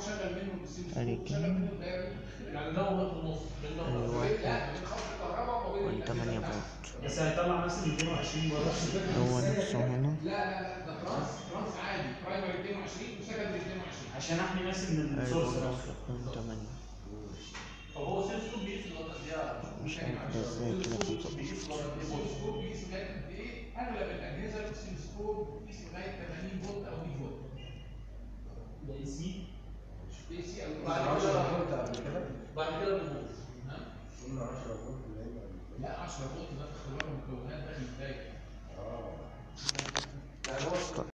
شغل منه السيلوسكوب أدي شغل كده. منه الدايره يعني ده هو في النص بين أدي ده واحد لا بين خط الكهرباء وبين وأدي الأجهزة تمانية بتاعته. فولت بس هيطلع نفس ال 220 برضه هو نفسه هنا لا لا لا ده ترانس ترانس عادي برايمري 22 وسكندري 22 عشان احمي نفسي من أدي السورس برضه نفسه رقم تمانية طب هو سيلسكوب بيقيس الوقت دي مش عارف ده ازاي كده في مظبط السيلسكوب بيقيس لغايه قد ايه؟ اغلب الاجهزه السيلسكوب بيقيس لغايه 80 فولت او 100 فولت ده اي سي اي سي او بعد بعد كده كده قبل كده بعد كده بيبوظ ها؟ قلنا 10 فولت اللي هي قبل كده. لا 10 فولت ده اختبار مكونات ده من بدايه اه يعني هو